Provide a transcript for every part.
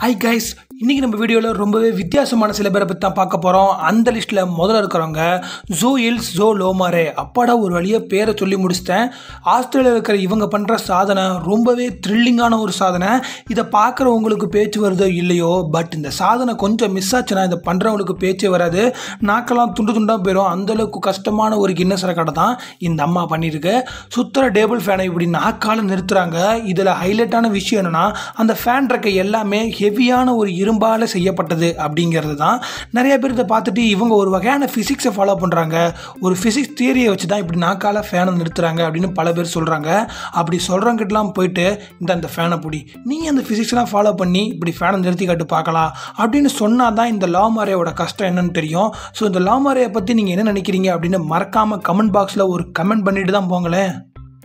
hi guys இன்றைக்கி நம்ம வீடியோவில் ரொம்பவே வித்தியாசமான சில பேரை பற்றி தான் பார்க்க போகிறோம் அந்த லிஸ்ட்டில் முதல்ல இருக்கிறவங்க ஜோ இல்ஸ் ஜோ லோமாரே அப்பாடா ஒரு வழியாக பேரை சொல்லி முடிச்சிட்டேன் ஆஸ்திரேலியாவில் இருக்கிற இவங்க பண்ணுற சாதனை ரொம்பவே த்ரில்லிங்கான ஒரு சாதனை இதை பார்க்குறவங்களுக்கு பேச்சு வருதோ இல்லையோ பட் இந்த சாதனை கொஞ்சம் மிஸ் ஆச்சுன்னா இதை பண்ணுறவங்களுக்கு பேச்சே வராது நாக்கெல்லாம் துண்டு துண்டாக போயிடும் அந்தளவுக்கு கஷ்டமான ஒரு கின்னஸ் ரெக்கார்டை தான் இந்த அம்மா பண்ணியிருக்கு சுத்தர டேபிள் ஃபேனை இப்படி நாக்கால நிறுத்துறாங்க இதில் ஹைலைட்டான விஷயம் என்னென்னா அந்த ஃபேன் ரெக்கை எல்லாமே ஹெவியான ஒரு இரும்பால் செய்யப்பட்டது அப்படிங்கிறது தான் நிறைய பேர் இதை பார்த்துட்டு இவங்க ஒரு வகையான ஃபிசிக்ஸை ஃபாலோ பண்ணுறாங்க ஒரு ஃபிசிக்ஸ் தியரியை வச்சு தான் இப்படி நாக்கால ஃபேனை நிறுத்துறாங்க அப்படின்னு பல பேர் சொல்கிறாங்க அப்படி சொல்கிறவங்கிட்டலாம் போயிட்டு இந்த அந்த ஃபேனை பிடி நீங்கள் அந்த ஃபிசிக்ஸ்லாம் ஃபாலோ பண்ணி இப்படி ஃபேனை நிறுத்தி காட்டு பார்க்கலாம் அப்படின்னு சொன்னால் தான் இந்த லாமாரேயோட கஷ்டம் என்னன்னு தெரியும் ஸோ இந்த லாமாரேயை பற்றி நீங்கள் என்ன நினைக்கிறீங்க அப்படின்னு மறக்காமல் கமெண்ட் பாக்ஸில் ஒரு கமெண்ட் பண்ணிட்டு தான் போங்களேன்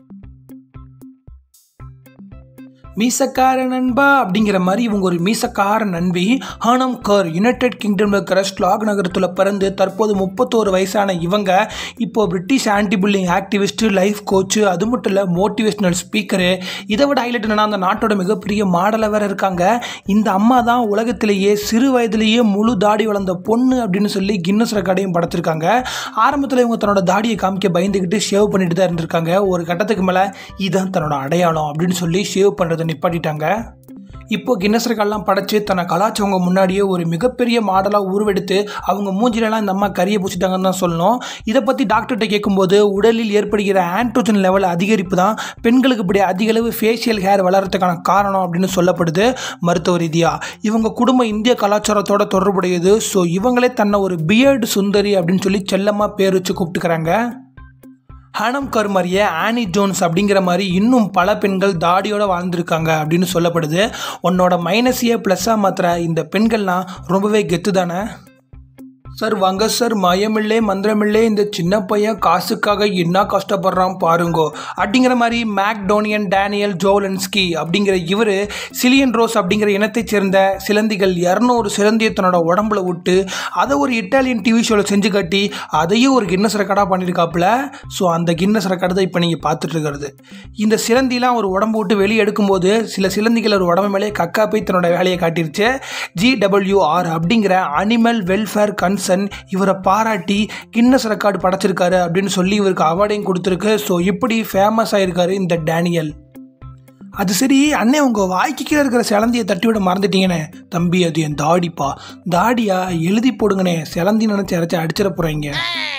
மீசக்கார நண்பா அப்படிங்கிற மாதிரி இவங்க ஒரு மீசக்கார நண்பி ஹானம் கர் யுனைடெட் கிங்டமில் இருக்கிற ஸ்லாக் நகரத்தில் பிறந்து தற்போது முப்பத்தோரு வயசான இவங்க இப்போ British anti bullying activist life coach அது மட்டும் இல்லை மோட்டிவேஷனல் ஸ்பீக்கரு இதை விட ஹைலைட் என்னன்னா அந்த நாட்டோட மிகப்பெரிய மாடலை வேற இருக்காங்க இந்த அம்மா தான் உலகத்திலேயே சிறு வயதிலேயே முழு தாடி வளர்ந்த பொண்ணு அப்படின்னு சொல்லி கின்னஸ் ரெக்கார்டையும் படைச்சிருக்காங்க ஆரம்பத்தில் இவங்க தன்னோட தாடியை காமிக்க பயந்துக்கிட்டு ஷேவ் பண்ணிட்டு தான் இருந்திருக்காங்க ஒரு கட்டத்துக்கு மேலே இதுதான் தன்னோட அடையாளம் அப்படின்னு சொல்லி ஷேவ் பண்ணுறதை நிப்பாட்டிட்டாங்க இப்போ கின்னஸ் ரெக்கார்ட்லாம் படைச்சு தன்னை கலாச்சவங்க முன்னாடியே ஒரு மிகப்பெரிய மாடலாக உருவெடுத்து அவங்க மூஞ்சிலலாம் இந்த அம்மா கறியை பூச்சிட்டாங்கன்னு தான் சொல்லணும் இதை பற்றி டாக்டர்கிட்ட கேட்கும்போது உடலில் ஏற்படுகிற ஆன்ட்ரோஜன் லெவல் அதிகரிப்பு தான் பெண்களுக்கு இப்படி அதிக அளவு ஃபேஷியல் ஹேர் வளர்கிறதுக்கான காரணம் அப்படின்னு சொல்லப்படுது மருத்துவ ரீதியாக இவங்க குடும்பம் இந்திய கலாச்சாரத்தோட தொடர்புடையது ஸோ இவங்களே தன்னை ஒரு பியர்டு சுந்தரி அப்படின்னு சொல்லி செல்லமாக பேர் வச்சு கூப்பிட்டுக்கிறாங்க ஹானம் கர் மாதிரியே ஆனி ஜோன்ஸ் அப்படிங்கிற மாதிரி இன்னும் பல பெண்கள் தாடியோட வாழ்ந்திருக்காங்க அப்படின்னு சொல்லப்படுது உன்னோட மைனஸையே ப்ளஸ்ஸாக மாத்திர இந்த பெண்கள்லாம் ரொம்பவே கெத்து தானே சார் வாங்க சார் மயமில்லே மந்திரமில்லே இந்த சின்ன பையன் காசுக்காக என்ன கஷ்டப்படுறான் பாருங்கோ அப்படிங்கிற மாதிரி மேக்டோனியன் டேனியல் ஜோலன்ஸ்கி அப்படிங்கிற இவர் சிலியன் ரோஸ் அப்படிங்கிற இனத்தைச் சேர்ந்த சிலந்திகள் இரநூறு சிலந்தியை தன்னோட உடம்புல விட்டு அதை ஒரு இட்டாலியன் டிவி ஷோவில் செஞ்சு காட்டி அதையும் ஒரு கின்னஸ் ரெக்கார்டாக பண்ணியிருக்காப்புல ஸோ அந்த கின்னஸ் ரெக்கார்டு தான் இப்போ நீங்கள் பார்த்துட்டு இருக்கிறது இந்த சிலந்திலாம் ஒரு உடம்பு விட்டு வெளியே எடுக்கும்போது சில சிலந்திகள் ஒரு உடம்பு மேலே கக்கா போய் தன்னோட வேலையை காட்டிருச்சு ஜிடபிள்யூஆர் அப்படிங்கிற அனிமல் வெல்ஃபேர் கன்ஸ் ஜான்சன் இவரை பாராட்டி கின்னஸ் ரெக்கார்டு படைச்சிருக்காரு அப்படின்னு சொல்லி இவருக்கு அவார்டையும் கொடுத்துருக்கு ஸோ இப்படி ஃபேமஸ் ஆயிருக்காரு இந்த டேனியல் அது சரி அண்ணே உங்கள் வாய்க்கு கீழே இருக்கிற சிலந்தியை தட்டி விட மறந்துட்டீங்கண்ணே தம்பி அது என் தாடிப்பா தாடியா எழுதி போடுங்கண்ணே சிலந்தி நினச்சி இறச்சி அடிச்சிட போகிறீங்க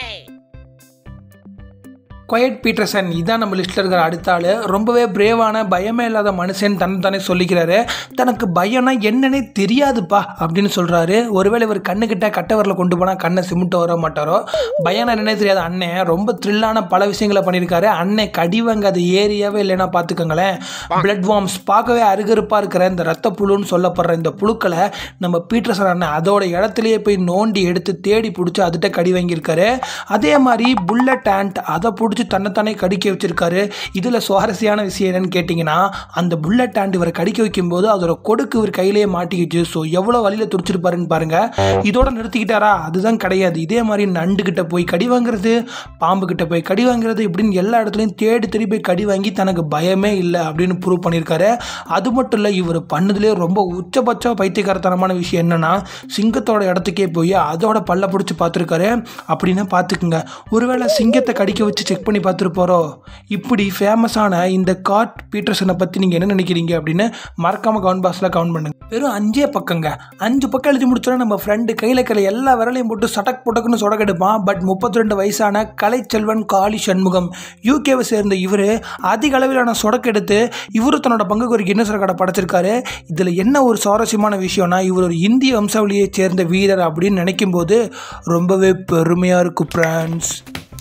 கொயட் பீட்டர்சன் இதான் நம்ம லிஸ்ட்டில் இருக்கிற அடுத்த ஆள் ரொம்பவே பிரேவான பயமே இல்லாத மனுஷன் தன்னை தானே சொல்லிக்கிறாரு தனக்கு பயம்னா என்னன்னே தெரியாதுப்பா அப்படின்னு சொல்கிறாரு ஒருவேளை இவர் கண்ணுக்கிட்ட கட்டவரில் கொண்டு போனால் கண்ணை சிமிட்ட வர மாட்டாரோ பயம்னா என்னன்னே தெரியாது அண்ணன் ரொம்ப த்ரில்லான பல விஷயங்களை பண்ணியிருக்காரு அண்ணன் கடிவங்க அது ஏரியாவே இல்லைன்னா பார்த்துக்கோங்களேன் பிளட் வார்ம்ஸ் பார்க்கவே அருகருப்பாக இருக்கிற இந்த ரத்த புழுன்னு சொல்லப்படுற இந்த புழுக்களை நம்ம பீட்டர்சன் அண்ணன் அதோட இடத்துலையே போய் நோண்டி எடுத்து தேடி பிடிச்சி அதுகிட்ட கடி வாங்கியிருக்காரு அதே மாதிரி புல்லட் ஆண்ட் அதை பிடிச்சி பிடிச்சி தன்னைத்தானே கடிக்க வச்சிருக்காரு இதில் சுவாரஸ்யமான விஷயம் என்னன்னு கேட்டிங்கன்னா அந்த புல்லட் ஆண்ட் இவரை கடிக்க வைக்கும்போது அதோட கொடுக்கு இவர் கையிலேயே மாட்டிக்கிச்சு ஸோ எவ்வளோ வழியில் துடிச்சிருப்பாருன்னு பாருங்க இதோட நிறுத்திக்கிட்டாரா அதுதான் கிடையாது இதே மாதிரி நண்டு கிட்ட போய் கடி வாங்குறது பாம்பு கிட்ட போய் கடி வாங்குறது இப்படின்னு எல்லா இடத்துலையும் தேடி தேடி போய் கடி வாங்கி தனக்கு பயமே இல்லை அப்படின்னு ப்ரூவ் பண்ணியிருக்காரு அது மட்டும் இல்லை இவர் பண்ணதுலேயே ரொம்ப உச்சபட்ச பைத்தியகாரத்தனமான விஷயம் என்னன்னா சிங்கத்தோட இடத்துக்கே போய் அதோட பல்ல பிடிச்சி பார்த்துருக்காரு அப்படின்னா பார்த்துக்குங்க ஒருவேளை சிங்கத்தை கடிக்க வச்சு செக் பண்ணி பார்த்துருப்போரோ இப்படி ஃபேமஸான இந்த காட் பீட்டர்சனை பற்றி நீங்கள் என்ன நினைக்கிறீங்க அப்படின்னு மறக்காமல் கவுண்ட் பாக்ஸில் கவுண்ட் பண்ணுங்க வெறும் அஞ்சே பக்கங்க அஞ்சு பக்கம் எழுதி முடிச்சோன்னா நம்ம ஃப்ரெண்டு கையில் கையில் எல்லா விரலையும் போட்டு சடக் புடக்குன்னு சொடக்கெடுப்பான் பட் முப்பத்தி ரெண்டு வயசான கலைச்செல்வன் காளி சண்முகம் யூகேவை சேர்ந்த இவர் அதிக அளவிலான சொடக்கெடுத்து இவரு தன்னோட பங்குக்கு ஒரு கின்னஸ் ரெக்கார்டை படைச்சிருக்காரு இதில் என்ன ஒரு சுவாரஸ்யமான விஷயம்னா இவர் ஒரு இந்திய வம்சாவளியை சேர்ந்த வீரர் அப்படின்னு நினைக்கும் போது ரொம்பவே பெருமையாக இருக்கும் ஃப்ரெண்ட்ஸ்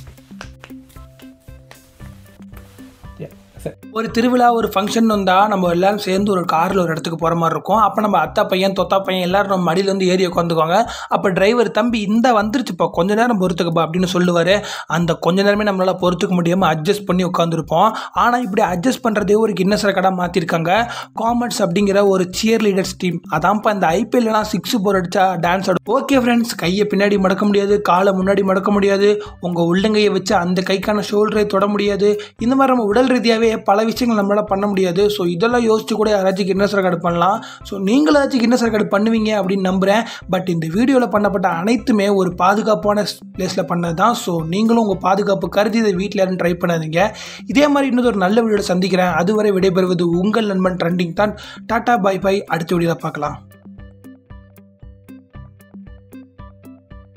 ஒரு திருவிழா ஒரு ஃபங்க்ஷன் வந்தால் நம்ம எல்லாரும் சேர்ந்து ஒரு காரில் ஒரு இடத்துக்கு போகிற மாதிரி இருக்கும் அப்போ நம்ம அத்தா பையன் தொத்தா பையன் எல்லாரும் நம்ம மடியில் வந்து ஏறி உட்காந்துக்குவாங்க அப்போ டிரைவர் தம்பி இந்த வந்துருச்சுப்பா கொஞ்ச நேரம் பொறுத்துக்குப்பா அப்படின்னு சொல்லுவார் அந்த கொஞ்ச நேரமே நம்மளால் பொறுத்துக்க முடியாமல் அட்ஜஸ்ட் பண்ணி உட்காந்துருப்போம் ஆனால் இப்படி அட்ஜஸ்ட் பண்ணுறதே ஒரு கின்னஸ் ரெக்கார்டாக மாற்றிருக்காங்க காமர்ஸ் அப்படிங்கிற ஒரு சியர் லீடர்ஸ் டீம் அதான்ப்பா இந்த ஐபிஎல்லாம் சிக்ஸ் போர் அடிச்சா டான்ஸ் ஆடும் ஓகே ஃப்ரெண்ட்ஸ் கையை பின்னாடி மடக்க முடியாது காலை முன்னாடி மடக்க முடியாது உங்கள் உள்ளங்கையை வச்சு அந்த கைக்கான ஷோல்டரை தொட முடியாது இந்த மாதிரி நம்ம உடல் ரீதியாகவே பல விஷயங்கள் நம்மளால் பண்ண முடியாது ஸோ இதெல்லாம் யோசிச்சு கூட யாராச்சும் கின்னஸ் ரெக்கார்டு பண்ணலாம் ஸோ நீங்களும் ஏதாச்சும் கின்னஸ் ரெக்கார்டு பண்ணுவீங்க அப்படின்னு நம்புகிறேன் பட் இந்த வீடியோவில் பண்ணப்பட்ட அனைத்துமே ஒரு பாதுகாப்பான பிளேஸில் பண்ணது தான் ஸோ நீங்களும் உங்கள் பாதுகாப்பு கருதி இதை வீட்டில் யாரும் ட்ரை பண்ணாதீங்க இதே மாதிரி இன்னொரு ஒரு நல்ல வீடியோவில் சந்திக்கிறேன் அதுவரை விடைபெறுவது உங்கள் நண்பன் ட்ரெண்டிங் தான் டாடா பை பை அடுத்த வீடியோவில் பார்க்கலாம்